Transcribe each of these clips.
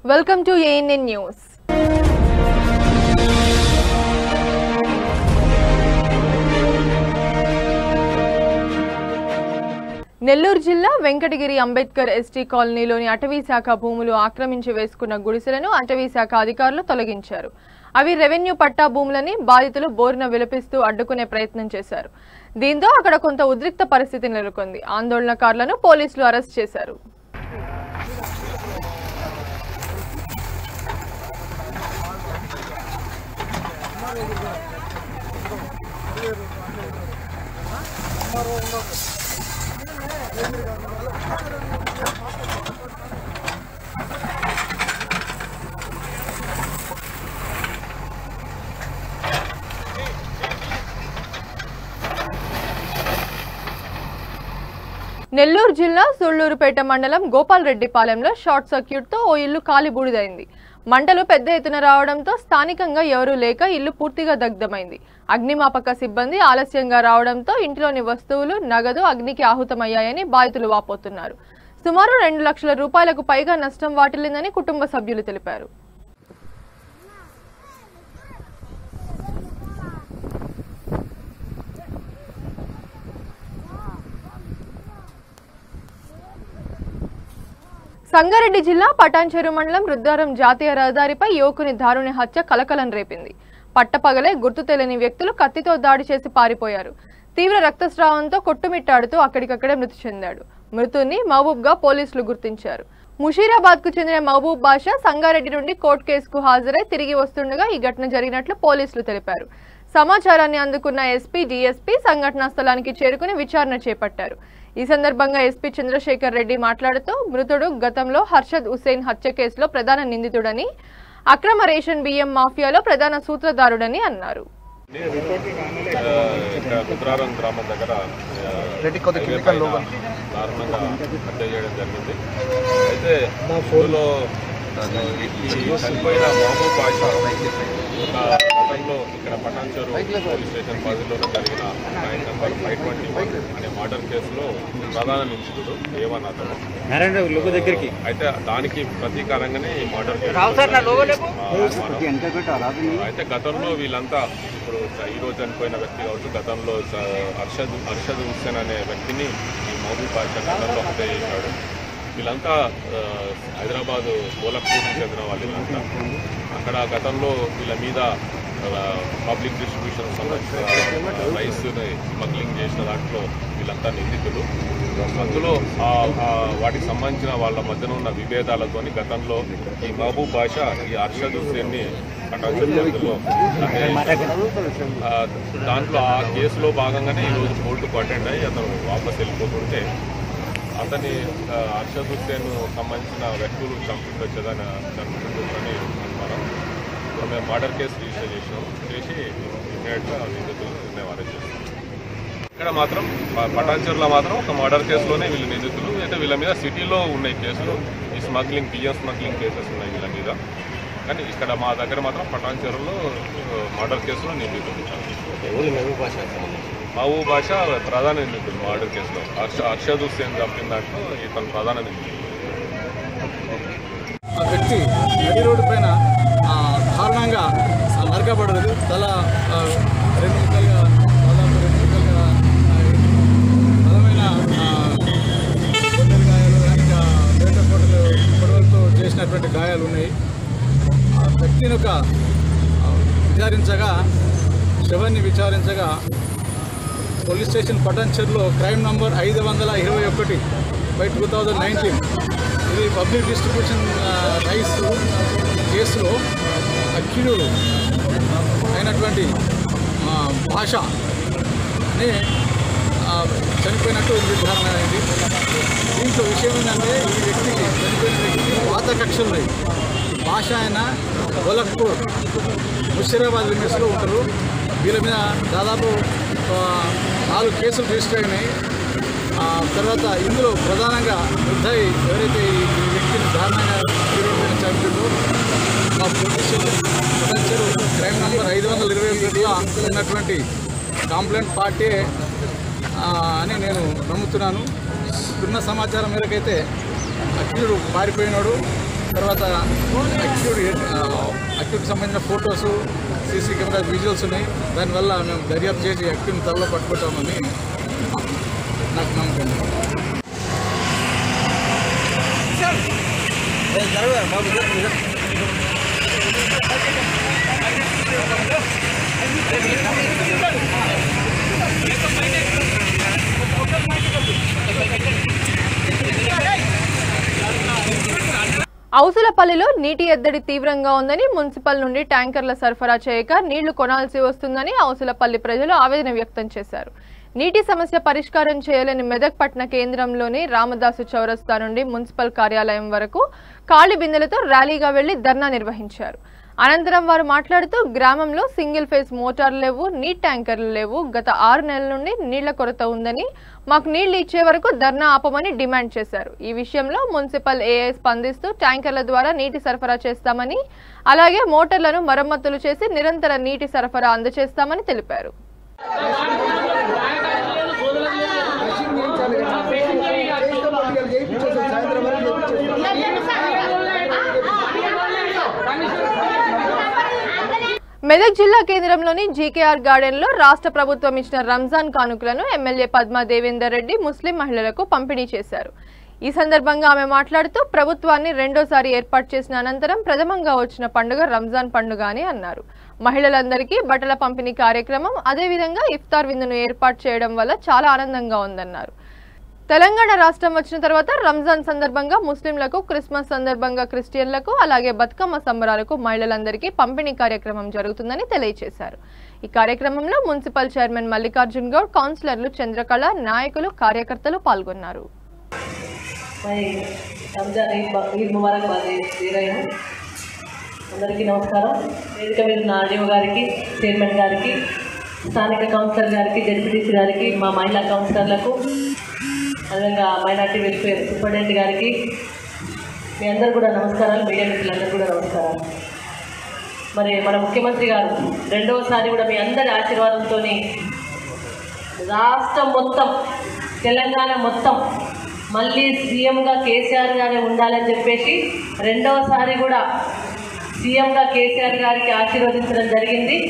Welcome to ANN news Nellore జిల్లా Venkatagiri Ambedkar ST కాలనీలోని అటవీ శాఖ భూములు ఆక్రమించి వేసుకున్న గుడిసెలను అటవీ శాఖ అధికారులు తొలగించారు అవి రెవెన్యూ పట్టా భూములని బాధితులు బోరున విలపిస్తూ అడ్డుకునే ప్రయత్నం చేశారు దీంతో అక్కడ కొంత ఉద్రిక్త పరిస్థితి నెలకొంది ఆందోళనకారులను పోలీసులు అరెస్ట్ చేశారు నెల్లూరు జిల్లా సుళ్లూరుపేట మండలం గోపాల్రెడ్డిపాలెంలో షార్ట్ సర్క్యూట్ తో ఓ ఇల్లు కాలి బూడిదైంది మంటలు పెద్ద ఎత్తున రావడంతో స్థానికంగా ఎవరూ లేక ఇల్లు పూర్తిగా దగ్ధమైంది అగ్నిమాపక సిబ్బంది ఆలస్యంగా రావడంతో ఇంటిలోని వస్తువులు నగదు అగ్నికి ఆహుతమయ్యాయని బాధితులు వాపోతున్నారు సుమారు రెండు లక్షల రూపాయలకు పైగా నష్టం వాటిల్లిందని కుటుంబ సభ్యులు తెలిపారు సంగారెడ్డి జిల్లా పటాన్చెరు మండలం రుద్దారం జాతీయ రహదారిపై యువకుని దారుణి హత్య కలకలం రేపింది పట్టపగలే గుర్తు తెలియని వ్యక్తులు కత్తితో దాడి చేసి పారిపోయారు తీవ్ర రక్తస్రావంతో కొట్టుమిట్టాడుతూ అక్కడికక్కడే మృతి చెందాడు మృతుని మహబూబ్ గా పోలీసులు గుర్తించారు ముషీరాబాద్ కు చెందిన మహబూబ్ బాషా సంగారెడ్డి నుండి కోర్టు కేసుకు హాజరై తిరిగి వస్తుండగా ఈ ఘటన జరిగినట్లు పోలీసులు తెలిపారు సమాచారాన్ని అందుకున్న ఎస్పీ డీఎస్పీ సంఘటనా స్థలానికి చేరుకుని విచారణ చేపట్టారు ఈ సందర్భంగా ఎస్పీ చంద్రశేఖర్ రెడ్డి మాట్లాడుతూ మృతుడు గతంలో హర్షద్ హుసేన్ హత్య కేసులో ప్రధాన నిందితుడని అక్రమ రేషన్ బియ్యం మాఫియాలో ప్రధాన సూత్రధారుడని అన్నారు ఇక్కడ రుద్రారం గ్రామం దగ్గర ఆ, రెడ్డి కొద్ది హైవే కిందికి పైన లోపల. దారుణంగా హత్య చేయడం జరిగింది అయితే ఇందులో ఈ చనిపోయిన మహబూబ్ బాషా ఒక గతంలో ఇక్కడ పటాన్చెరు పోలీస్ స్టేషన్ పరిధిలో జరిగిన nine number five twenty one అనే మర్డర్ కేసులో ప్రధాన నిందితుడు ఏవన్ అతను నారాయణ లోపు దగ్గరికి అయితే దానికి ప్రతీకారంగానే ఈ మర్డర్ అయితే గతంలో వీళ్ళంతా ఇప్పుడు ఈ రోజు చనిపోయిన వ్యక్తి కావచ్చు గతంలో స- అర్షద్ అర్షద్ హుస్సేన్ అనే వ్యక్తిని ఈ మహబూబ్ బాషా గతంలో హత్య చేశాడు వీళ్ళంతా ఆ, హైదరాబాద్ గోలక్పూర్కి చెందిన వాళ్ళు వీళ్ళంతా అక్కడ గతంలో వీళ్ళ మీద ఆ, పబ్లిక్ డిస్ట్రిబ్యూషన్ సంబంధించిన రైస్ స్మగ్లింగ్ చేసిన దాంట్లో వీళ్ళంతా నిందితులు అందులో ఆ ఆ వాటికి సంబంధించిన వాళ్ళ మధ్యన ఉన్న విభేదాలతోని గతంలో ఈ మహబూబ్ బాషా ఈ అర్షద్ హుస్సేన్ని పటాన్చెరు పరిధిలో హత్య చేశాడు. ఆ, దాంట్లో ఆ కేసులో భాగంగానే ఈరోజు కోర్టుకు అటెండ్ అయ్యి అతను వాపస్ వెళ్ళిపోతుంటే అతని ఆ, అర్షద్ హుస్సేన్ సంబంధించిన వ్యక్తులు చంపించొచ్చదని చంపించొచ్చని అనుమానం ఇప్పుడు మేము మర్డర్ కేసు రిజిస్టర్ చేసినాం చేసి ఇమ్మీడియట్గా నిందితులు మేము అరెస్ట్ చేస్తాం ఇక్కడ మాత్రం ప- పటాన్చెరులో మాత్రం ఒక మర్డర్ కేసులోనే వీళ్ళు నిందితులు అయితే వీళ్ళ మీద సిటీలో ఉన్నాయి కేసులు ఈ స్మగ్లింగ్ బియ్యం స్మగ్లింగ్ కేసెస్ ఉన్నాయి వీళ్ళ మీద కానీ ఇక్కడ మా దగ్గర మాత్రం పటాన్చెరులో మర్డర్ కేసులో నిందితులు ఎవరు మహబూబ్ బాషా మహబూబ్ భాష ప్రధాన నిందితుడు మర్డర్ కేసులో హర్ష హర్షద్ హుస్సేన్ చంపిన దాంట్లో ఇతను ప్రధాన నిందితుడు ఆ వ్యక్తి నడి రోడ్డు పైన ఆ, దారుణంగా ఆ, నరకబడదు తల ఆ, రెండు ముక్కలుగా దాదాపు రెండు ముక్కలుగా ఆ, బలమైన ఆ, గొడ్డలి గాయాలు ఇంకా వేట కోటలు పొడవలతో చేసినటువంటి గాయాలు ఉన్నాయి ఆ వ్యక్తిని ఒక ఆ, విచారించగా శవాన్ని విచారించగా పోలీస్ స్టేషన్ పటాన్చెర్లో క్రైమ్ నంబర్ ఐదు వందల ఇరవై ఒకటి బై టూ థౌజండ్ నైన్టీన్ ఇది పబ్లిక్ డిస్ట్రిబ్యూషన్ ఆ, రైస్ కేసులో అక్యూడ్ అయినటువంటి ఆ, భాష అని ఆ, చనిపోయినట్టు నిర్ధారణ అయింది దీంట్లో విషయం ఏంటంటే ఈ వ్యక్తికి చనిపోయిన వ్యక్తికి పాత కక్షలు ఉన్నాయి భాష ఆయన గోలఖ్పూర్ ముషీరాబాద్ లిమిట్స్లో ఉంటారు వీళ్ళ మీద దాదాపు ఆ, నాలుగు కేసులు రిజిస్టర్ అయినాయి ఆ, తర్వాత ఇందులో ప్రధానంగా నిర్ధాయి ఎవరైతే ఈ ఈ వ్యక్తిని దారుణంగా తీవ్రమైన చంపిందో మా పోలీస్ స్టేషన్ ప్రొటెన్షియల్ క్రైమ్ నంబర్ ఐదు వందల ఇరవై ఒకటిలో ఉన్నటువంటి కంప్లైంట్ పార్టీ ఆ, అని నేను నమ్ముతున్నాను ఉన్న సమాచారం మేరకైతే అఖిలుడు పారిపోయినాడు తర్వాత అక్యూట్ అక్యూట్కి సంబంధించిన ఫొటోస్ సీసీ కెమెరా విజువల్స్ ఉన్నాయి దానివల్ల మేము దర్యాప్తు చేసి అక్యూట్ని త్వరలో పట్టుకుంటామని నాకు నమ్మకం ఉంది. ఔసులపల్లిలో నీటి ఎద్దడి తీవ్రంగా ఉందని మున్సిపల్ నుండి ట్యాంకర్ల సరఫరా చేయక నీళ్లు కొనాల్సి వస్తుందని ఔసులపల్లి ప్రజలు ఆవేదన వ్యక్తం చేశారు నీటి సమస్య పరిష్కారం చేయలేని మెదక్ పట్టణ కేంద్రంలోని రామదాసు చౌరస్తా నుండి మున్సిపల్ కార్యాలయం వరకు ఖాళీ బిందెలతో ర్యాలీగా వెళ్లి ధర్నా నిర్వహించారు అనంతరం వారు మాట్లాడుతూ గ్రామంలో సింగిల్ ఫేజ్ మోటార్లు లేవు నీట్ ట్యాంకర్లు లేవు గత ఆరు నెలల నుండి నీళ్ల కొరత ఉందని మాకు నీళ్లు ఇచ్చే వరకు ధర్నా ఆపమని డిమాండ్ చేశారు ఈ విషయంలో మున్సిపల్ ఏఐ స్పందిస్తూ ట్యాంకర్ల ద్వారా నీటి సరఫరా చేస్తామని అలాగే మోటార్లను మరమ్మతులు చేసి నిరంతర నీటి సరఫరా అందజేస్తామని తెలిపారు మెదక్ జిల్లా కేంద్రంలోని జీకేఆర్ గార్డెన్ లో రాష్ట్ర ప్రభుత్వం ఇచ్చిన రంజాన్ కానుకలను ఎమ్మెల్యే పద్మా దేవేందర్ రెడ్డి ముస్లిం మహిళలకు పంపిణీ చేశారు ఈ సందర్భంగా ఆమె మాట్లాడుతూ ప్రభుత్వాన్ని రెండోసారి ఏర్పాటు చేసిన అనంతరం ప్రథమంగా వచ్చిన పండుగ రంజాన్ పండుగ అని అన్నారు మహిళలందరికీ బట్టల పంపిణీ కార్యక్రమం అదేవిధంగా ఇఫ్తార్ విందును ఏర్పాటు చేయడం వల్ల చాలా ఆనందంగా ఉందన్నారు తెలంగాణ రాష్ట్రం వచ్చిన తర్వాత రంజాన్ సందర్భంగా ముస్లింలకు క్రిస్మస్ సందర్భంగా క్రిస్టియన్లకు అలాగే బతుకమ్మ సంబరాలకు మహిళలందరికీ పంపిణీ కార్యక్రమం జరుగుతుందని తెలియజేశారు ఈ కార్యక్రమంలో మున్సిపల్ చైర్మన్ మల్లికార్జున్ గౌడ్ కౌన్సిలర్లు చంద్రకళ నాయకులు కార్యకర్తలు పాల్గొన్నారు మరి రంజాన్ ఈద్ బ- ఈద్ ముబారక్ బాగా తీరాను అందరికీ నమస్కారం వేదిక మీద ఉన్న ఆర్డీఓ గారికి చైర్మన్ గారికి స్థానిక కౌన్సిలర్ గారికి జడ్పీటీసీ గారికి మా మహిళా కౌన్సిలర్లకు అదేవిధంగా మైనార్టీ వెల్ఫేర్ సూపరింటెండెంట్ గారికి మీ అందరు కూడా నమస్కారాలు మీడియా మిత్రులందరూ కూడా నమస్కారాలు మరి మన ముఖ్యమంత్రి గారు రెండవసారి కూడా మీ అందరి ఆశీర్వాదంతో రాష్ట్రం మొత్తం తెలంగాణ మొత్తం మళ్ళీ సీఎంగా కేసీఆర్ గారే ఉండాలని చెప్పేసి రెండవసారి కూడా సీఎంగా కేసీఆర్ గారికి ఆశీర్వదించడం జరిగింది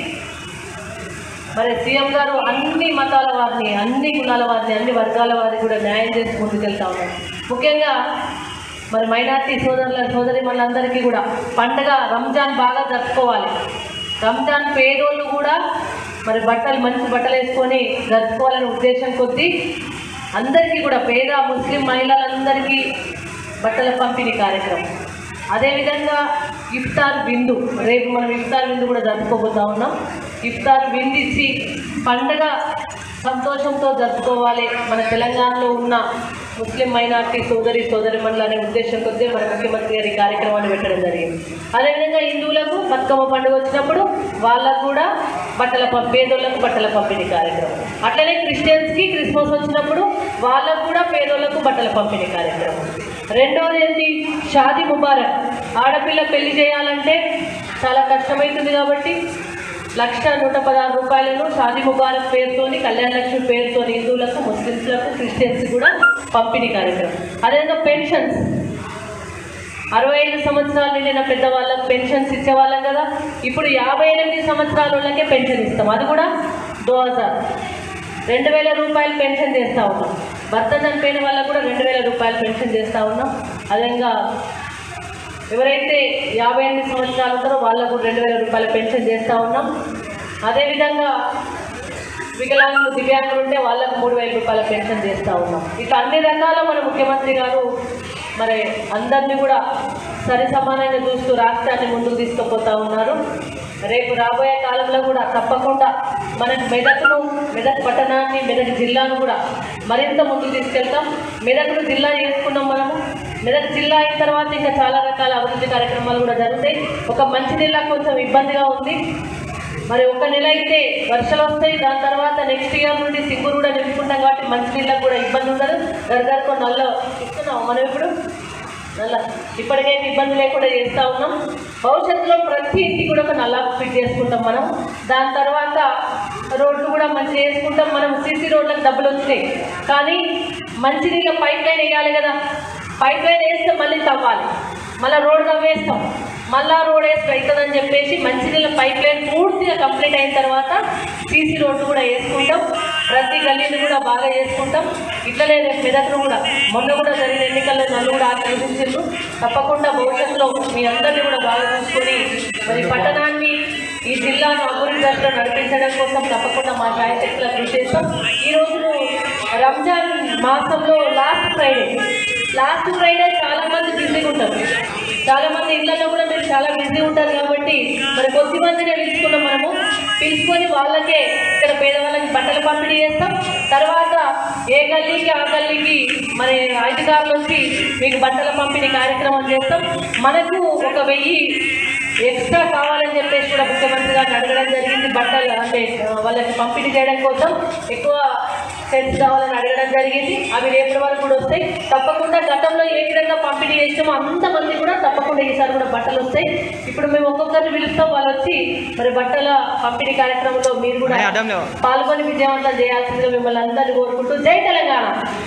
మరి సీఎం గారు అన్ని మతాల వారిని అన్ని కులాల వారిని అన్ని వర్గాల వారిని కూడా న్యాయం చేసి ముందుకెళ్తా ఉన్నారు ముఖ్యంగా మరి మైనార్టీ సోదరుల సోదరి మనందరికీ కూడా పండగ రంజాన్ బాగా జరుపుకోవాలి రంజాన్ పేదోళ్ళు కూడా మరి బట్టలు మంచి బట్టలు వేసుకొని జరుపుకోవాలనే ఉద్దేశం కొద్దీ అందరికీ కూడా పేద ముస్లిం మహిళలందరికీ బట్టల పంపిణీ కార్యక్రమం అదేవిధంగా ఇఫ్తార్ విందు రేపు మనం ఇఫ్తార్ విందు కూడా జరుపుకోబోతా ఉన్నాం ఇఫ్తార్ విందు ఇచ్చి పండగ సంతోషంతో జరుపుకోవాలి మన తెలంగాణలో ఉన్న ముస్లిం మైనార్టీ సోదరి సోదరి అనే ఉద్దేశం కొద్దీ మన ముఖ్యమంత్రి గారి ఈ కార్యక్రమాన్ని పెట్టడం జరిగింది అదేవిధంగా హిందువులకు బతుకమ్మ పండుగ వచ్చినప్పుడు వాళ్ళకు కూడా బట్టల పం- పేదోళ్ళకు బట్టల పంపిణీ కార్యక్రమం అట్లనే క్రిస్టియన్స్కి క్రిస్మస్ వచ్చినప్పుడు వాళ్ళకు కూడా పేదోళ్ళకు బట్టల పంపిణీ కార్యక్రమం రెండోది ఏంటి షాదీ ముబారక్ ఆడపిల్ల పెళ్లి చేయాలంటే చాలా కష్టమవుతుంది కాబట్టి లక్ష నూట పదహారు రూపాయలను షాదీ ముబారక్ పేరుతోని కళ్యాణ లక్ష్మి పేరుతోని హిందువులకు ముస్లింస్లకు క్రిస్టియన్స్ కూడా పంపిణీ కార్యక్రమం అదేవిధంగా పెన్షన్స్ అరవై ఐదు సంవత్సరాలు నిండిన పెద్దవాళ్ళకి పెన్షన్స్ ఇచ్చేవాళ్ళం కదా ఇప్పుడు యాభై ఎనిమిది సంవత్సరాల వాళ్ళకే పెన్షన్ ఇస్తాం అది కూడా దో హజార్ రెండు వేల రూపాయలు పెన్షన్ చేస్తూ ఉన్నాం భర్త చనిపోయిన వాళ్ళకు కూడా రెండు వేల రూపాయలు పెన్షన్ చేస్తూ ఉన్నాం అదేవిధంగా ఎవరైతే యాభై ఎనిమిది సంవత్సరాలు ఉంటారో వాళ్ళకు రెండు వేల రూపాయల పెన్షన్ చేస్తూ ఉన్నాం అదేవిధంగా వికలాంగులు దివ్యాంగులు ఉంటే వాళ్ళకు మూడు వేల రూపాయల పెన్షన్ చేస్తూ ఉన్నాం ఇట్లా అన్ని రకాల మన ముఖ్యమంత్రి గారు మరి అందరినీ కూడా సరి సమానంగా చూస్తూ రాష్ట్రాన్ని ముందుకు తీసుకుపోతా ఉన్నారు రేపు రాబోయే కాలంలో కూడా తప్పకుండా మన మెదక్ను మెదక్ పట్టణాన్ని మెదక్ జిల్లాను కూడా మరింత ముందుకు తీసుకెళ్తాం మెదక్ను జిల్లా చేసుకున్నాం మనము మెదక్ జిల్లా అయిన తర్వాత ఇంకా చాలా రకాల అభివృద్ధి కార్యక్రమాలు కూడా జరుగుతాయి ఒక మంచి జిల్లా కొంచెం ఇబ్బందిగా ఉంది మరి ఒక నెల అయితే వర్షాలు వస్తాయి దాని తర్వాత నెక్స్ట్ ఇయర్ నుండి సింగూరు కూడా నింపుకుంటాం కాబట్టి మంచి నీళ్ళకు కూడా ఇబ్బంది ఉండదు గరగరకు నల్ల ఇస్తున్నాం మనం ఇప్పుడు నల్ల ఇప్పటికైతే ఇబ్బంది లేకుండా చేస్తూ ఉన్నాం భవిష్యత్తులో ప్రతి ఇంటికి కూడా ఒక నల్లా ఫిట్ చేసుకుంటాం మనం దాని తర్వాత రోడ్లు కూడా మంచిగా వేసుకుంటాం మనం సీసీ రోడ్లకు డబ్బులు వచ్చినాయి కానీ మంచినీళ్ళ పైప్ లైన్ వేయాలి కదా పైప్ లైన్ వేస్తే మళ్ళీ తవ్వాలి మళ్ళీ రోడ్ వేస్తాం మళ్ళా రోడ్ వేసి అవుతుందని చెప్పేసి మంచినీళ్ళ పైప్ లైన్ పూర్తిగా కంప్లీట్ అయిన తర్వాత సీసీ రోడ్డు కూడా వేసుకుంటాం ప్రతి గల్లీని కూడా బాగా చేసుకుంటాం ఇట్లనే రేపు మెదక్ను కూడా మొన్న కూడా జరిగిన ఎన్నికల్లో నన్ను కూడా ఆశీర్వదించారు తప్పకుండా భవిష్యత్తులో మీ అందరినీ కూడా బాగా చూసుకొని మరి పట్టణాన్ని ఈ జిల్లాను అభివృద్ధి దశలో నడిపించడం కోసం తప్పకుండా మా శాయశక్తుల కృషి చేస్తాం ఈ రోజు రంజాన్ మాసంలో లాస్ట్ ఫ్రైడే లాస్ట్ ఫ్రైడే చాలా మంది బిజీగా ఉంటారు చాలా మంది ఇళ్లలో కూడా మీరు చాలా బిజీ ఉంటారు కాబట్టి మరి కొద్ది మందినే పిలుచుకున్నాం మనము పిలుచుకొని వాళ్ళకే ఇక్కడ పేదవాళ్ళకి బట్టలు పంపిణీ చేస్తాం తర్వాత ఏ గల్లీకి ఆ గల్లీకి మరి అధికారులు వచ్చి మీకు బట్టల పంపిణీ కార్యక్రమం చేస్తాం మనకు ఒక వెయ్యి ఎక్స్ట్రా కావాలని చెప్పేసి కూడా ముఖ్యమంత్రి గారిని అడగడం జరిగింది బట్టలు అంటే ఆ, వాళ్ళకి పంపిణీ చేయడం కోసం ఎక్కువ సెట్స్ కావాలని అడగడం జరిగింది అవి రేపటి వరకు కూడా వస్తాయి తప్పకుండా గతంలో ఏ విధంగా పంపిణీ చేసామో అంతమంది కూడా తప్పకుండా ఈసారి కూడా బట్టలు వస్తాయి ఇప్పుడు మేము ఒక్కొక్కరిని పిలుస్తాం వాళ్ళు వచ్చి మరి బట్టల పంపిణీ కార్యక్రమంలో మీరు కూడా పాల్గొని విజయవంతం చేయాల్సిందిగా మిమ్మల్ని అందరినీ కోరుకుంటూ జై తెలంగాణ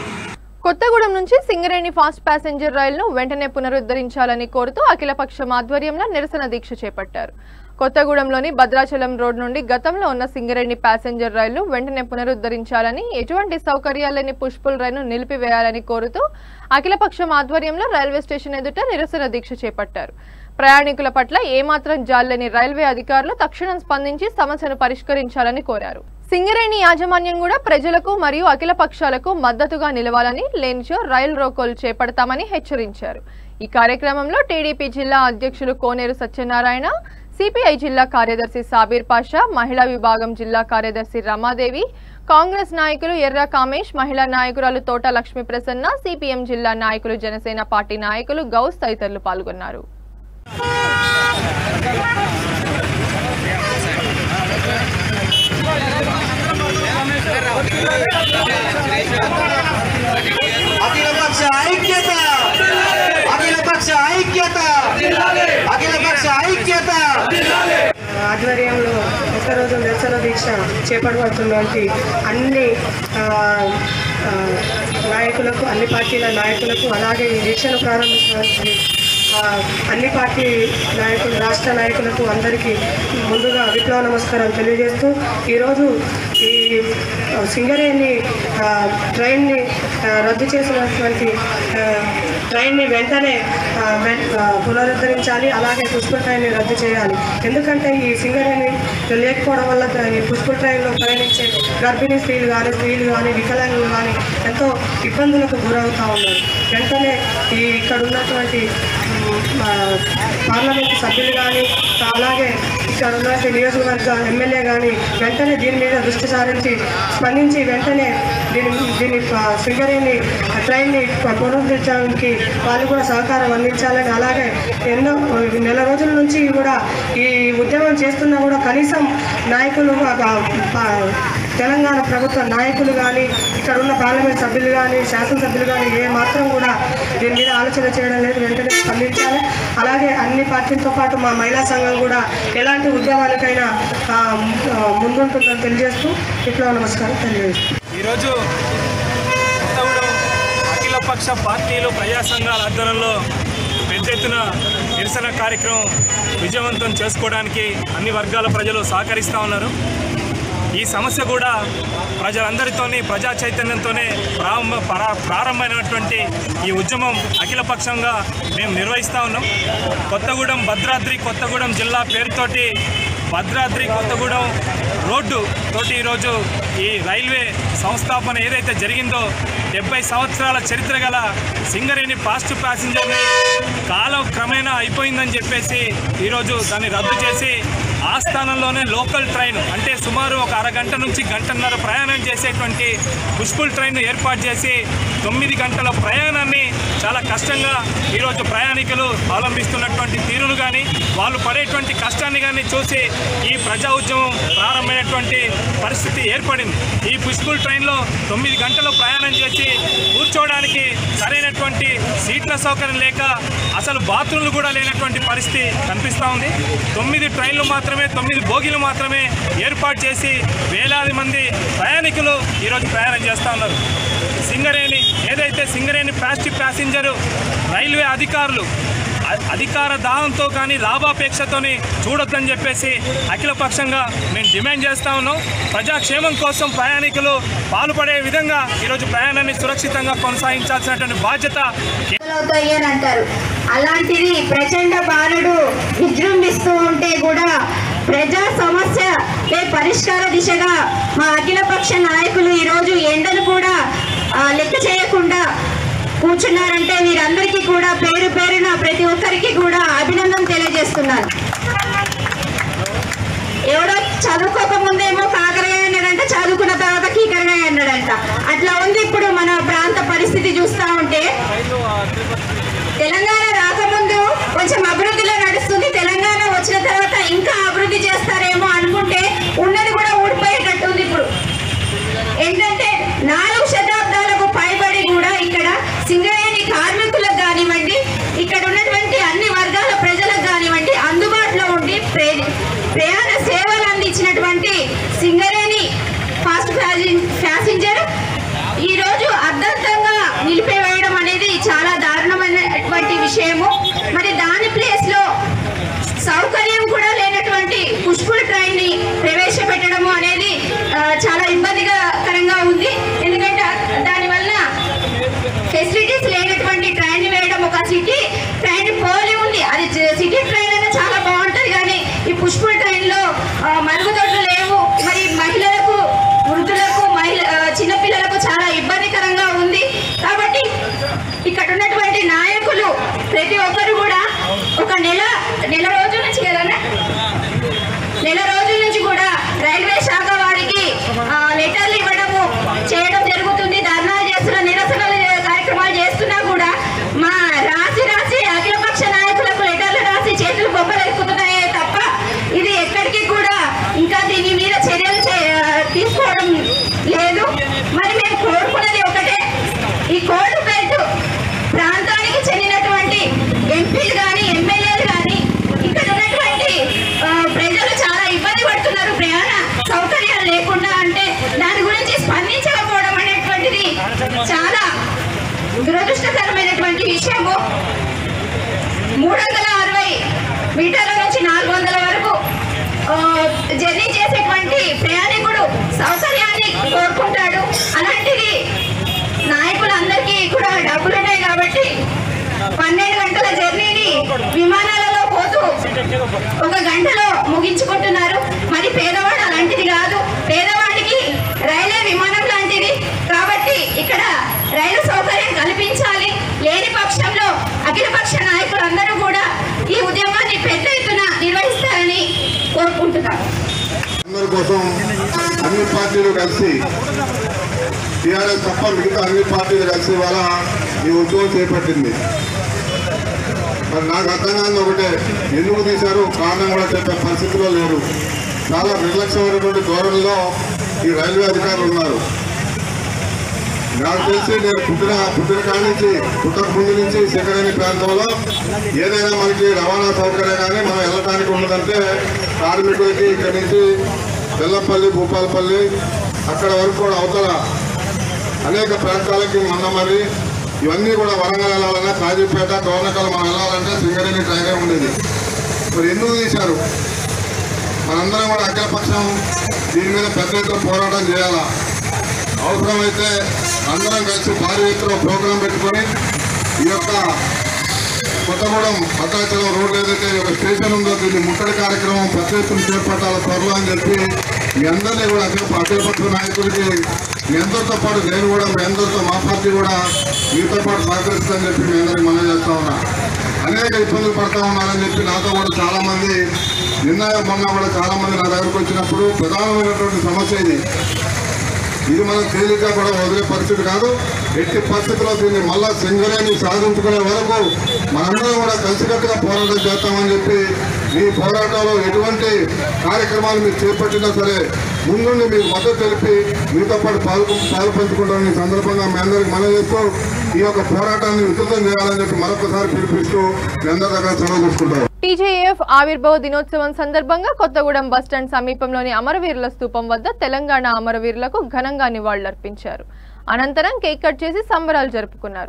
కొత్తగూడెం నుంచి సింగరేణి ఫాస్ట్ ప్యాసింజర్ రైలును వెంటనే పునరుద్ధరించాలని కోరుతూ అఖిలపక్షం ఆధ్వర్యంలో నిరసన దీక్ష చేపట్టారు కొత్తగూడెంలోని భద్రాచలం రోడ్ నుండి గతంలో ఉన్న సింగరేణి ప్యాసింజర్ రైలు వెంటనే పునరుద్ధరించాలని ఎటువంటి సౌకర్యాలు లేని పుష్పుల్ రైలును నిలిపివేయాలని కోరుతూ అఖిలపక్షం ఆధ్వర్యంలో రైల్వే స్టేషన్ ఎదుట నిరసన దీక్ష చేపట్టారు ప్రయాణికుల పట్ల ఏమాత్రం జాలేని రైల్వే అధికారులు తక్షణం స్పందించి సమస్యను పరిష్కరించాలని కోరారు సింగరేణి యాజమాన్యం కూడా ప్రజలకు మరియు అఖిల పక్షాలకు మద్దతుగా నిలవాలని లేనిచో రైలు రోకోలు చేపడతామని హెచ్చరించారు ఈ కార్యక్రమంలో టీడీపీ జిల్లా అధ్యక్షులు కోనేరు సత్యనారాయణ సిపిఐ జిల్లా కార్యదర్శి సాబీర్ పాషా మహిళా విభాగం జిల్లా కార్యదర్శి రమాదేవి కాంగ్రెస్ నాయకులు ఎర్ర కామేష్ మహిళా నాయకురాలు తోట లక్ష్మీ ప్రసన్న సిపిఎం జిల్లా నాయకులు జనసేన పార్టీ నాయకులు గౌస్ తదితరులు పాల్గొన్నారు అఖిల పక్ష ఐక్యత అఖిల పక్ష ఐక్యత అఖిల పక్ష ఐక్యత ఆధ్వర్యంలో ఒకరోజు నిరసన దీక్ష చేపట్టబడుతున్నటువంటి అన్ని ఆ, ఆ, నాయకులకు అన్ని పార్టీల నాయకులకు అలాగే ఈ దీక్షను ప్రారంభించినటువంటి ఆ, అన్ని పార్టీ నాయకులు రాష్ట్ర నాయకులకు అందరికీ ముందుగా విప్లవ నమస్కారం తెలియజేస్తూ ఈరోజు ఈ ఆ, సింగరేణి ఆ, ట్రైన్ని ఆ, రద్దు చేసినటువంటి ఆ, ట్రైన్ని వెంటనే ఆ, వెన్- ఆ, పునరుద్ధరించాలి అలాగే పుష్ప ట్రైన్ని రద్దు చేయాలి ఎందుకంటే ఈ సింగరేణి లేకపోవడం వల్ల ద- ఈ పుష్ప ట్రైన్లో ప్రయాణించే గర్భిణీ స్త్రీలు కానీ స్త్రీలు కానీ వికలాంగులు కానీ ఎంతో ఇబ్బందులకు గురవుతూ ఉన్నారు వెంటనే ఈ ఇక్కడ ఉన్నటువంటి ఉమ్, ఆ, పార్లమెంటు సభ్యులు కానీ అలాగే ఇక్కడ ఉన్నటువంటి నియోజకవర్గ ఎమ్మెల్యే కానీ వెంటనే దీని మీద దృష్టి సారించి స్పందించి వెంటనే దీని దీని ఆ, సింగరేణి ట్రైన్ని పునరుద్ధరించడానికి వాళ్ళు కూడా సహకారం అందించాలని అలాగే ఎన్నో నెల రోజుల నుంచి కూడా ఈ ఉద్యమం చేస్తున్నా కూడా కనీసం నాయకులు ఆ, ఆ, తెలంగాణ ప్రభుత్వ నాయకులు కానీ ఇక్కడ ఉన్న పార్లమెంట్ సభ్యులు కానీ శాసనసభ్యులు కానీ ఏ మాత్రం కూడా దీని మీద ఆలోచన చేయడం లేదు వెంటనే స్పందించాలి అలాగే అన్ని పార్టీలతో పాటు మా మహిళా సంఘం కూడా ఎలాంటి ఉద్యమాలకైనా ఆ, ఆ, ముందుంటుందని తెలియజేస్తూ విప్లవ నమస్కారం తెలియజేస్తూ ఈరోజు కొత్తగూడెం అఖిలపక్ష పార్టీలు ప్రజా సంఘాల ఆధ్వర్యంలో పెద్ద ఎత్తున నిరసన కార్యక్రమం విజయవంతం చేసుకోవడానికి అన్ని వర్గాల ప్రజలు సహకరిస్తూ ఉన్నారు ఈ సమస్య కూడా ప్రజలందరితోని ప్రజా చైతన్యంతోనే ప్రారంభ ప్రా- ప్రారంభమైనటువంటి ఈ ఉద్యమం అఖిలపక్షంగా మేము నిర్వహిస్తూ ఉన్నాం కొత్తగూడెం భద్రాద్రి కొత్తగూడెం జిల్లా పేరుతోటి భద్రాద్రి కొత్తగూడెం రోడ్డు తోటి ఈరోజు ఈ రైల్వే సంస్థాపన ఏదైతే జరిగిందో డెబ్బై సంవత్సరాల చరిత్ర గల సింగరేణి ఫాస్ట్ ప్యాసింజర్ని కాలం క్రమేణా అయిపోయిందని చెప్పేసి ఈరోజు దాన్ని రద్దు చేసి ఆ స్థానంలోనే లోకల్ ట్రైన్ అంటే సుమారు ఒక అరగంట నుంచి గంటన్నర ప్రయాణం చేసేటువంటి పుష్పుల్ ట్రైన్ ఏర్పాటు చేసి తొమ్మిది గంటల ప్రయాణాన్ని చాలా కష్టంగా ఈరోజు ప్రయాణికులు అవలంబిస్తున్నటువంటి తీరును కానీ వాళ్ళు పడేటువంటి కష్టాన్ని కానీ చూసి ఈ ప్రజా ఉద్యమం ప్రారంభమైనటువంటి పరిస్థితి ఏర్పడింది ఈ పుష్పుల్ ట్రైన్లో తొమ్మిది గంటలు ప్రయాణం చేసి కూర్చోవడానికి సరైనటువంటి సీట్ల సౌకర్యం లేక అసలు బాత్రూమ్లు కూడా లేనటువంటి పరిస్థితి కనిపిస్తూ ఉంది తొమ్మిది ట్రైన్లు మాత్రమే తొమ్మిది బోగీలు మాత్రమే ఏర్పాటు చేసి వేలాది మంది ప్రయాణికులు ఈరోజు ప్రయాణం చేస్తూ ఉన్నారు సింగరేణి ఏదైతే సింగరేణి ప్లాస్టిక్ ప్యాసింజరు రైల్వే అధికారులు అ- అధికార దాహంతో కానీ లాభాపేక్షతోని చూడొద్దని చెప్పేసి అఖిలపక్షంగా మేము డిమాండ్ చేస్తా ఉన్నాం ప్రజాక్షేమం కోసం ప్రయాణికులు పాల్పడే విధంగా ఈరోజు ప్రయాణాన్ని సురక్షితంగా కొనసాగించాల్సినటువంటి బాధ్యత అవుతాయి అని అంటారు అలాంటిది ప్రచండ బాలుడు విజృంభిస్తూ ఉంటే కూడా ప్రజా సమస్య పరిష్కార దిశగా మా అఖిలపక్ష నాయకులు ఈరోజు ఎండను కూడా ఆ, లెక్క చేయకుండా కూర్చున్నారంటే వీరందరికీ కూడా పేరు పేరున ప్రతి ఒక్కరికి కూడా అభినందన తెలియజేస్తున్నాను ఎవడో చదువుకోక ముందేమో కాకరగా అన్నాడంట చదువుకున్న తర్వాత కీకరగా అన్నాడంట అట్లా ఉంది ఇప్పుడు మన ప్రాంత పరిస్థితి చూస్తా ఉంటే తెలంగాణ రాకముందు కొంచెం అభివృద్ధిలో నడుస్తుంది తెలంగాణ వచ్చిన తర్వాత ఇంకా అభివృద్ధి చేస్తారేమో అనుకుంటే ఉన్నది కూడా ఊడిపోయేటట్టు ఉంది ఇప్పుడు ఏంటంటే నాలుగు శతాబ్దాలకు పైబడి కూడా ఇక్కడ సింగరేణి కార్మికులకు కానివ్వండి ఇక్కడ ఉన్నటువంటి అన్ని వర్గాల ప్రజలకు కానివ్వండి అందుబాటులో ఉండి ప్రే- ప్రయాణ సేవలు అందించినటువంటి సింగరేణి ఫాస్ట్ ప్యాసింజర్ ప్యాసింజర్ ఈ రోజు అర్ధంతంగా నిలిపివేయడం అనేది చాలా దారుణమైనటువంటి విషయము మరి దాని ప్లేస్ లో సౌకర్యం కూడా లేనటువంటి పుష్పుల్ ట్రైన్ ని ప్రవేశపెట్టడము అనేది ఆ, చాలా ఇబ్బందికరంగా ఉంది ఎందుకంటే దానివల్ల ఫెసిలిటీస్ లేనటువంటి ట్రైన్ వేయడం ఒక సిటీ ట్రైన్ పోలి ఉంది అది జ- సిటీ ట్రైన్ అయినా చాలా బాగుంటది కానీ ఈ పుష్పుల్ ట్రైన్ లో ఆ, మరుగుదొడ్లు లేవు మరి మహిళలకు వృద్ధులకు మహిళ ఆ, చిన్నపిల్లలకు చాలా ఇబ్బందికరంగా ఉంది కాబట్టి ఇక్కడ ఉన్నటువంటి నాయకులు ప్రతి ఒక్కరు కూడా ఒక నెల నెల రోజుల నుంచి కదా నెల రోజుల నుంచి కూడా రైల్వే శాఖ వారికి ఆ, లెటర్లు ఇవ్వడము చేయడం జరుగుతుంది ధర్నాలు చేస్తున్న నిరసనలు కార్యక్రమాలు చేస్తున్నా కూడా మా రాసి రాసి అఖిలపక్ష నాయకులకు లెటర్లు రాసి చేతులు బొమ్మలు ఎక్కుతున్నాయే తప్ప ఇది ఎక్కడికి కూడా ఇంకా దీని మీద చర్యలు చే- తీసుకోవడం లేదు మరి మేము కోరుకున్నది ఒకటే ఈ కోర్టు బెల్ట్ ప్రాంతానికి చెందినటువంటి ఎంపీలు కానీ ఎమ్మెల్యేలు కానీ ఇక్కడ ఉన్నటువంటి ఆ, ప్రజలు చాలా ఇబ్బంది పడుతున్నారు ప్రయాణ సౌకర్యాలు లేకుండా అంటే దాని గురించి స్పందించకపోవడం అనేటువంటిది చాలా దురదృష్టకరమైనటువంటి విషయము మూడు వందల అరవై మీటర్ల నుంచి నాలుగు వందల వరకు ఆ, జర్నీ చేసేటువంటి ప్రయాణికుడు సౌకర్యాన్ని కోరుకుంటాడు అలాంటిది నాయకులందరికీ కూడా డబ్బులు ఉన్నాయి కాబట్టి పన్నెండు గంటల జర్నీని విమానాలలో పోతూ ఒక గంటలో ముగించుకుంటున్నారు మరి పేదవాడు అలాంటిది కాదు పేదవాడికి రైల్వే విమానం లాంటిది కాబట్టి ఇక్కడ రైలు సౌకర్యం కల్పించాలి లేని పక్షంలో అఖిలపక్ష నాయకులందరూ కూడా ఈ ఉద్యమాన్ని పెద్ద ఎత్తున నిర్వహిస్తారని కోరుకుంటున్నాను అందరి కోసం అన్ని పార్టీలు కలిసి టీఆర్ఎస్ తప్ప మిగతా అన్ని పార్టీలు కలిసి వాళ్ళ ఈ ఉద్యమం చేపట్టింది మరి నాకు అర్థం కాని ఒకటే ఎందుకు తీశారు కారణం కూడా చెప్పే పరిస్థితిలో లేరు చాలా నిర్లక్ష్యమైనటువంటి ధోరణిలో ఈ రైల్వే అధికారులు ఉన్నారు నాకు తెలిసి నేను పుట్టిన పుట్టిన కాడి నుంచి పుట్టక ముందు నుంచి సింగరేణి ప్రాంతంలో ఏదైనా మనకి రవాణా సౌకర్యం కానీ మనం వెళ్ళడానికి ఉన్నదంటే కార్మికులకి ఇక్కడి నుంచి బెల్లంపల్లి భూపాలపల్లి అక్కడ వరకు కూడా అవతల అనేక ప్రాంతాలకి మొన్నమర్రి ఇవన్నీ కూడా వరంగల్ వెళ్ళాలన్నా కాజీపేట డోర్నకల్ మనం వెళ్ళాలంటే సింగరేణి ట్రైనే ఉండేది మరి ఎందుకు తీశారు మనందరం కూడా అఖిలపక్షం దీని మీద పెద్ద ఎత్తున పోరాటం చేయాలా అవసరమైతే అందరం కలిసి భారీ ఎత్తున ప్రోగ్రాం పెట్టుకొని ఈ యొక్క కొత్తగూడెం భద్రాచలం రోడ్ ఏదైతే ఈ యొక్క స్టేషన్ ఉందో దీన్ని ముట్టడి కార్యక్రమం పెద్ద ఎత్తున చేపట్టాల త్వరలో అని చెప్పి మీ అందరినీ కూడా అఖిల అఖిలపక్ష నాయకుడికి మీ అందరితో పాటు నేను కూడా మీ అందరితో మా పార్టీ కూడా మీతో పాటు సహకరిస్తుందని చెప్పి మీ అందరికి మనం చేస్తా ఉన్నా అనేక ఇబ్బందులు పడతా ఉన్నారని చెప్పి నాతో కూడా చాలా మంది నిన్న మొన్న కూడా చాలా మంది నా దగ్గరకు వచ్చినప్పుడు ప్రధానమైనటువంటి సమస్య ఇది ఇది మనం తేలిక కూడా వదిలే పరిస్థితి కాదు ఎట్టి పరిస్థితుల్లో దీన్ని మళ్ళా సింగరేణి సాధించుకునే వరకు మనందరం కూడా కలిసికట్టుగా పోరాటం చేస్తామని చెప్పి మీ పోరాటంలో ఎటువంటి కార్యక్రమాలు మీరు చేపట్టినా సరే ముందుండి మీకు మద్దతు తెలిపి మీతో పాటు పాలు పాలు పంచుకుంటామని ఈ సందర్భంగా మీ అందరికి మనం చేస్తూ ఈ యొక్క పోరాటాన్ని విస్తృతం చేయాలని చెప్పి మరొకసారి పిలిపిస్తూ మీ అందరి దగ్గర సెలవు తీసుకుంటాం టీజేఎఫ్ ఆవిర్భావ దినోత్సవం సందర్భంగా కొత్తగూడెం బస్టాండ్ సమీపంలోని అమరవీరుల స్తూపం వద్ద తెలంగాణ అమరవీరులకు ఘనంగా నివాళులర్పించారు అనంతరం కేక్ కట్ చేసి సంబరాలు జరుపుకున్నారు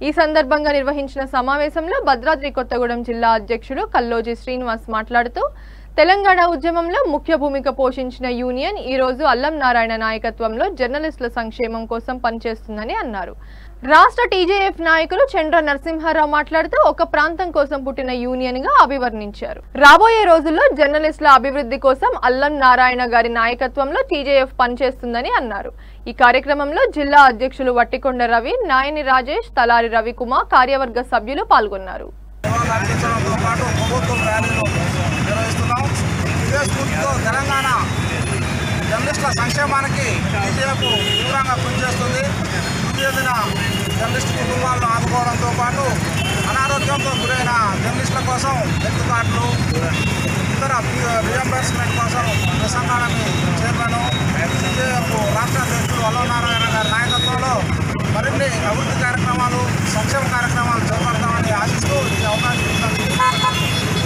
ఈ సందర్భంగా నిర్వహించిన సమావేశంలో భద్రాద్రి కొత్తగూడెం జిల్లా అధ్యక్షుడు కల్లోజీ శ్రీనివాస్ మాట్లాడుతూ తెలంగాణ ఉద్యమంలో ముఖ్య భూమిక పోషించిన యూనియన్ ఈ రోజు అల్లం నారాయణ నాయకత్వంలో జర్నలిస్టుల సంక్షేమం కోసం పనిచేస్తుందని అన్నారు రాష్ట్ర టీజేఎఫ్ నాయకులు చంద్ర నరసింహారావు మాట్లాడుతూ ఒక ప్రాంతం కోసం పుట్టిన యూనియన్ గా అభివర్ణించారు రాబోయే రోజుల్లో జర్నలిస్టుల అభివృద్ధి కోసం అల్లం నారాయణ గారి నాయకత్వంలో టీజేఎఫ్ పనిచేస్తుందని అన్నారు ఈ కార్యక్రమంలో జిల్లా అధ్యక్షులు వట్టికొండ రవి నాయని రాజేష్ తలారి రవికుమార్ కార్యవర్గ సభ్యులు పాల్గొన్నారు అందించడంతో పాటు ప్రభుత్వం ర్యాలీలు నిర్వహిస్తున్నాం ఇదే స్ఫూర్తితో తెలంగాణ జర్నలిస్టుల సంక్షేమానికి బీజేపీ తీవ్రంగా పనిచేస్తుంది చెందిన జర్నలిస్ట్ కుటుంబాలను ఆదుకోవడంతో పాటు అనారోగ్యంతో గురైన జర్నలిస్టుల కోసం హెల్త్ కార్డులు ఇతర రియంబర్స్మెంట్ కోసం ప్రసంగాలని చైర్మన్ బీజేపీ రాష్ట్ర అధ్యక్షులు అల్లనారాయణ గారి నాయకత్వంలో మరిన్ని అభివృద్ధి కార్యక్రమాలు సంక్షేమ కార్యక్రమాలు చేపడతామని ఆశిస్తూ ఈ అవకాశం ఇచ్చినందుకు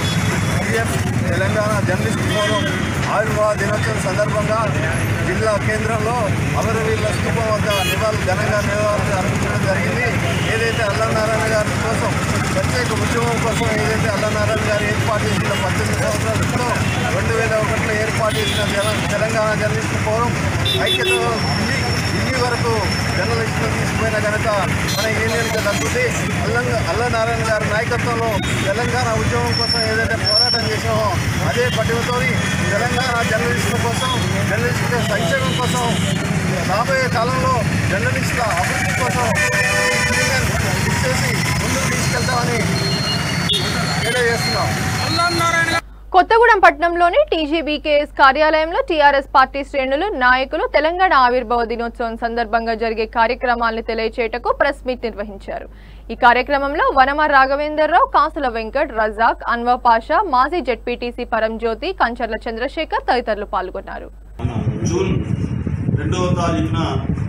తెలంగాణ జర్నలిస్ట్ ఫోరం ఆవిర్భావ దినోత్సవం సందర్భంగా జిల్లా కేంద్రంలో అమరవీరుల స్థూపం వద్ద నివాళులు ఘనంగా నివాళులు అర్పించడం జరిగింది ఏదైతే అల్లనారాయణ గారి కోసం ప్రత్యేక ఉద్యమం కోసం ఏదైతే అల్లనారాయణ గారు ఏర్పాటు చేసిన పద్దెనిమిది సంవత్సరాల క్రితం రెండు వేల ఒకటిలో ఏర్పాటు చేసిన జన- తెలంగాణ జర్నలిస్ట్ ఫోరం ఐక్యతతో ఢిల్లీ ఢిల్లీ వరకు జర్నలిస్టులు తీసుకుపోయిన ఘనత మన యూనియన్కి దక్కుతుంది అల్లంగ అల్లనారాయణ గారి నాయకత్వంలో తెలంగాణ ఉద్యమం కోసం ఏదైతే పోరాటం చేసామో అదే పట్టుదలతో తెలంగాణ జర్నలిస్టుల కోసం జర్నలిస్టుల సంక్షేమం కోసం రాబోయే కాలంలో జర్నలిస్టుల అభివృద్ధి కోసం యూనియన్ కృషి చేసి ముందుకు తీసుకెళ్తామని తెలియజేస్తున్నాం కొత్తగూడెం పట్టణంలోని టీజీబీకేఎస్ కార్యాలయంలో టీఆర్ఎస్ పార్టీ శ్రేణులు నాయకులు తెలంగాణ ఆవిర్భావ దినోత్సవం సందర్భంగా జరిగే కార్యక్రమాలను తెలియచేయటకు ప్రెస్ మీట్ నిర్వహించారు ఈ కార్యక్రమంలో వనమ రాఘవేందర్రావు కాసుల వెంకట్ రజాక్ అన్వర్ పాషా మాజీ జెడ్పీటీసీ పరంజ్యోతి కంచర్ల చంద్రశేఖర్ తదితరులు పాల్గొన్నారు జూన్ రెండవ తారీఖున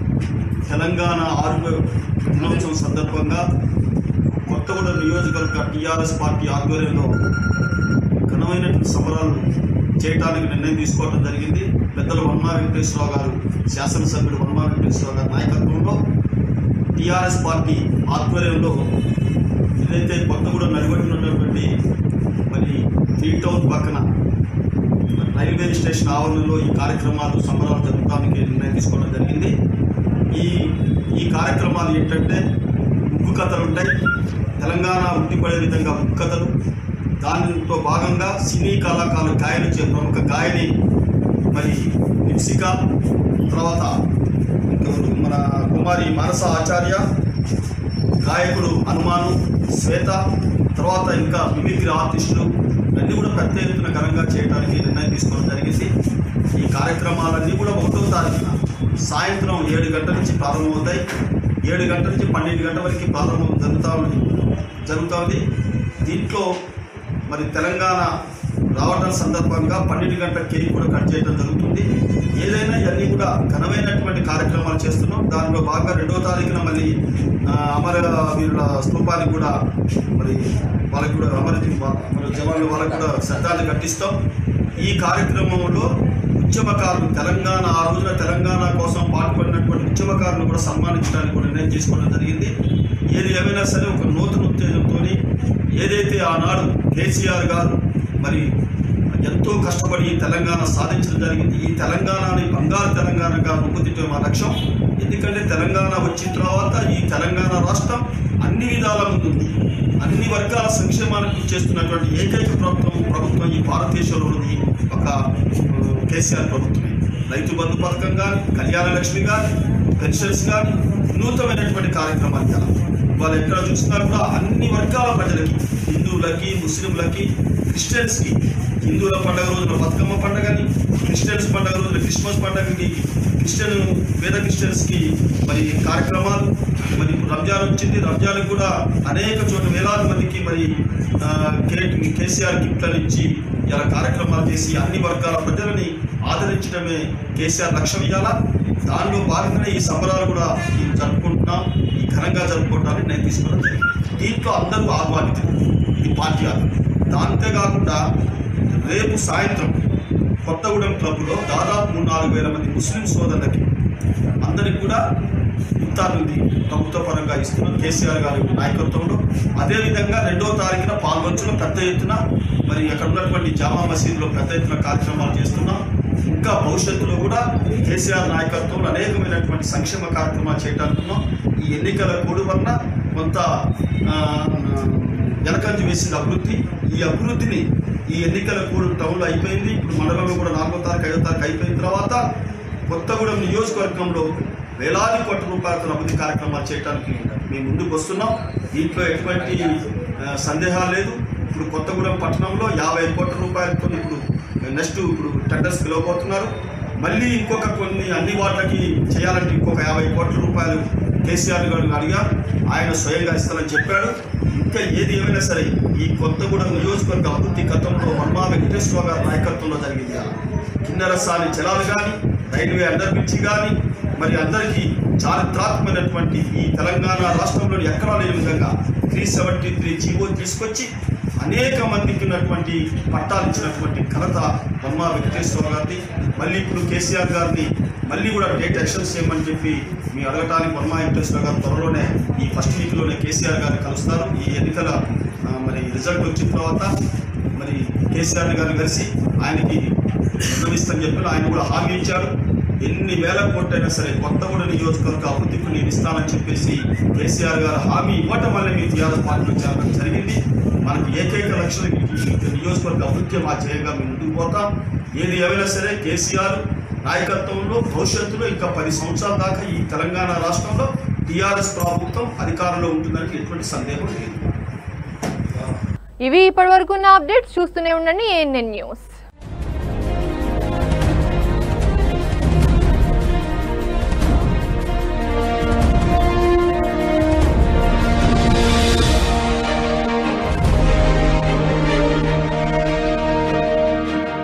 తెలంగాణ ఆరు దినోత్సవం సందర్భంగా కొత్తగూడెం నియోజకవర్గ టీఆర్ఎస్ పార్టీ ఆధ్వర్యంలో ఘనమైనటువంటి సమరాలు చేయడానికి నిర్ణయం తీసుకోవడం జరిగింది పెద్దలు వన్మా వెంకటేశ్వరరావు గారు శాసనసభ్యుడు వన్మా వెంకటేశ్వరరావు గారి నాయకత్వంలో టీఆర్ఎస్ పార్టీ ఆధ్వర్యంలో ఏదైతే కొత్తగూడెం నడిగొట్టినటువంటి మరి త్రీ టౌన్ పక్కన రైల్వే స్టేషన్ ఆవరణలో ఈ కార్యక్రమాలు సంబరాలు జరపడానికి నిర్ణయం తీసుకోవడం జరిగింది ఈ ఈ కార్యక్రమాలు ఏంటంటే ఉక్కు కథలు ఉంటాయి తెలంగాణ ఉట్టిపడే విధంగా ఉక్కు కథలు దానితో భాగంగా సినీ కళాకారులు గాయని చే ప్రముఖ గాయని మరి లిప్సిక తర్వాత ఇంకెవరు? మన కుమారి మానస ఆచార్య గాయకుడు హనుమాను శ్వేత తర్వాత ఇంకా మిమిక్రీ ఆర్టిస్టులు ఇవన్నీ కూడా పెద్ద ఎత్తున ఘనంగా చేయడానికి నిర్ణయం తీసుకోవడం జరిగింది ఈ కార్యక్రమాలన్నీ కూడా ఒకటో తారీఖున సాయంత్రం ఏడు గంటల నుంచి ప్రారంభమవుతాయి ఏడు గంటల నుంచి పన్నెండు గంటల వరకు ప్రారంభం జరుగుతూ ఉంది జరుగుతుంది దీంట్లో మరి తెలంగాణ రావడం సందర్భంగా పన్నెండు గంటల కేక్ కూడా కట్ చేయడం జరుగుతుంది ఏదైనా ఇవన్నీ కూడా ఘనమైనటువంటి కార్యక్రమాలు చేస్తున్నాం దానిలో భాగంగా రెండో తారీఖున మళ్ళీ ఆ, అమర వీరుల స్తూపానికి కూడా మరి వాళ్ళకి కూడా అమర మన జవాన్లు వాళ్ళకి కూడా శ్రద్ధాలు కట్టిస్తాం ఈ కార్యక్రమంలో ఉద్యమకారులు తెలంగాణ ఆ రోజున తెలంగాణ కోసం పాటుపడినటువంటి ఉద్యమకారులను కూడా సన్మానించడానికి కూడా నిర్ణయం తీసుకోవడం జరిగింది ఏది ఏమైనా సరే ఒక నూతన ఉత్తేజంతో ఏదైతే ఆనాడు కేసీఆర్ గారు మరి ఎంతో కష్టపడి ఈ తెలంగాణ సాధించడం జరిగింది ఈ తెలంగాణని బంగారు తెలంగాణగా రూపుదిద్దడం మా లక్ష్యం ఎందుకంటే తెలంగాణ వచ్చిన తర్వాత ఈ తెలంగాణ రాష్ట్రం అన్ని విధాల ముందుంది అన్ని వర్గాల సంక్షేమానికి కృషి చేస్తున్నటువంటి ఏకైక ప్రభుత్వం ప్రభుత్వం ఈ భారతదేశంలోని ఒక ఆ, కేసీఆర్ ప్రభుత్వమే రైతు బంధు పథకం కానీ కళ్యాణ లక్ష్మి కానీ పెన్షన్స్ కానీ నూతనమైనటువంటి కార్యక్రమాలు కదా వాళ్ళు ఎక్కడ చూసినా కూడా అన్ని వర్గాల ప్రజలకి హిందువులకి ముస్లింలకి క్రిస్టియన్స్కి హిందువుల పండుగ రోజున బతుకమ్మ పండుగని క్రిస్టియన్స్ పండుగ రోజున క్రిస్మస్ పండుగని క్రిస్టియన్ పేద క్రిస్టియన్స్కి మరి కార్యక్రమాలు మరి రంజాన్ వచ్చింది రంజాన్ కూడా అనేక చోట్ల వేలాది మందికి మరి ఆ, కే- కేసీఆర్ గిఫ్ట్లను ఇచ్చి ఇలా కార్యక్రమాలు చేసి అన్ని వర్గాల ప్రజలని ఆదరించడమే కేసీఆర్ లక్ష్యం ఇవ్వాలా దానిలో భాగంగానే ఈ సంబరాలు కూడా ఈ జరుపుకుంటున్నాం ఈ ఘనంగా జరుపుకోవడానికి నేను తీసుకోవడం జరిగింది దీంట్లో అందరూ ఆహ్వానితులు ఇది పార్టీ ఆహ్వానితులు అంతేకాకుండా రేపు సాయంత్రం కొత్తగూడెం క్లబ్లో దాదాపు మూడు నాలుగు వేల మంది ముస్లిం సోదరులకి అందరికి కూడా ఫలితాన్ని ప్రభుత్వ పరంగా ఇస్తున్నాం కేసీఆర్ గారి నాయకత్వంలో అదేవిధంగా రెండో తారీఖున పాల్గొంచులో పెద్ద ఎత్తున మరి అక్కడ ఉన్నటువంటి జామా మసీదులో పెద్ద ఎత్తున కార్యక్రమాలు చేస్తున్నాం ఇంకా భవిష్యత్తులో కూడా కేసీఆర్ నాయకత్వంలో అనేకమైనటువంటి సంక్షేమ కార్యక్రమాలు చేయడానికి ఉన్నాం ఈ ఎన్నికల కోడ్ వలన కొంత ఆ, వెనకంజు వేసిన అభివృద్ధి ఈ అభివృద్ధిని ఈ ఎన్నికల కోడ్ టౌన్లో అయిపోయింది ఇప్పుడు మండలంలో కూడా నాలుగో తారీఖు ఐదో తారీఖు అయిపోయిన తర్వాత కొత్తగూడెం నియోజకవర్గంలో వేలాది కోట్ల రూపాయలతో అభివృద్ధి కార్యక్రమాలు చేయడానికి మేము ముందుకు వస్తున్నాం దీంట్లో ఎటువంటి ఆ, సందేహాలు లేదు ఇప్పుడు కొత్తగూడెం పట్టణంలో యాభై కోట్ల రూపాయలతో ఇప్పుడు నెక్స్ట్ ఇప్పుడు టెండర్స్ పిలవబోతున్నారు మళ్ళీ ఇంకొక కొన్ని అన్ని వాటికి చేయాలంటే ఇంకొక యాభై కోట్ల రూపాయలు కేసీఆర్ గారు అడిగా ఆయన స్వయంగా ఇస్తానని చెప్పాడు ఇంకా ఏది ఏమైనా సరే ఈ కొత్తగూడెం నియోజకవర్గ అభివృద్ధి గతంలో వర్మా వెంకటేశ్వర గారి నాయకత్వంలో జరిగింది కదా. కిన్నెరసాని జలాలు కానీ రైల్వే అండర్ బ్రిడ్జి కానీ మరి అందరికీ చారిత్రాత్మకమైనటువంటి ఈ తెలంగాణ రాష్ట్రంలోని ఎక్కడా లేని విధంగా త్రీ సెవెంటీ త్రీ జీవో తీసుకొచ్చి అనేక మందికి ఉన్నటువంటి పట్టాలు ఇచ్చినటువంటి ఘనత వర్మ వెంకటేశ్వర గారిది మళ్ళీ ఇప్పుడు కేసీఆర్ గారిని మళ్ళీ కూడా డేట్ ఎక్షన్ చేయమని చెప్పి మీ అడగటానికి వర్మ వెంకటేశ్వర గారు త్వరలోనే ఈ ఫస్ట్ వీక్లోనే కేసీఆర్ గారిని కలుస్తారు ఈ ఎన్నికల ఆ, మరి రిజల్ట్ వచ్చిన తర్వాత మరి కేసీఆర్ గారిని కలిసి ఆయనకి నిర్వహిస్తానని చెప్పి ఆయన కూడా హామీ ఇచ్చారు ఎన్ని వేల కోట్లైనా సరే కొత్తగూడ నియోజకవర్గ అభివృద్ధికి నేను ఇస్తానని చెప్పేసి కేసీఆర్ గారు హామీ ఇవ్వటం వల్ల మీ టీఆర్ఎస్ పార్టీలో చేరడం జరిగింది మనకి ఏకైక లక్ష్యం ఈ నియోజకవర్గ అభివృద్ధి మా చేయగా మేము ముందుకు పోతాం ఏది ఏమైనా సరే కేసీఆర్ నాయకత్వంలో భవిష్యత్తులో ఇంకా పది సంవత్సరాల దాకా ఈ తెలంగాణ రాష్ట్రంలో టీఆర్ఎస్ ప్రభుత్వం అధికారంలో ఉంటుందని ఎటువంటి సందేహం లేదు ఇవి ఇప్పటివరకు ఉన్న అప్డేట్స్ చూస్తూనే ఉండండి ఏఎన్ఎన్ న్యూస్